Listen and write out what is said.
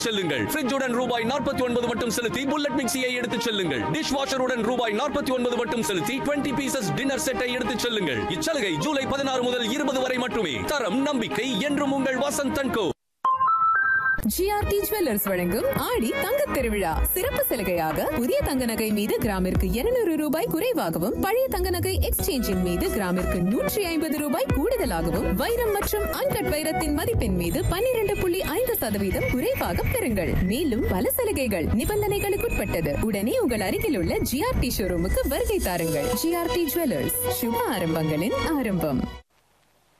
செல்லுங்கள் ஃப்ரிட்ஜுடன் ரூபாய் நாற்பத்தி ஒன்பது மட்டும் செலுத்தி புல்லட் மிக்சியை எடுத்துச் செல்லுங்கள் டிஷ் வாஷருடன் ரூபாய் நாற்பத்தி ஒன்பது மட்டும் செலுத்தி டுவெண்ட்டி பீசஸ் டின்னர் செட்டை எடுத்துச் செல்லுங்கள் இச்சலுகை ஜூலை பதினாறு முதல் இருபது வரை மட்டுமே தரம் நம்பிக்கை என்றும் உங்கள் வசந்த் கோ ஜிஆர்டி ஜுவல்லர்ஸ் வழங்கும் ஆடி தங்க திருவிழா சிறப்பு சலுகையாக புதிய தங்க நகை மீது கிராமிற்கு 200 ரூபாய் குறைவாகவும் பழைய தங்க நகை எக்ஸ்சேஞ்சின் மீது கிராமிற்கு நூற்றி ஐம்பது ரூபாய் கூடுதலாகவும் வைரம் மற்றும் அன்கட் வைரத்தின் மதிப்பின் மீது 12.5% புள்ளி ஐந்து சதவீதம் குறைவாக பெறுங்கள் மேலும் பல சலுகைகள் நிபந்தனைகளுக்குட்பட்டது உடனே உங்கள் அருகில் உள்ள ஜிஆர்டி ஷோரூமுக்கு வருகை தாருங்கள் ஜிஆர்டி ஜுவல்லர்ஸ் சுப ஆரம்பங்களின் ஆரம்பம்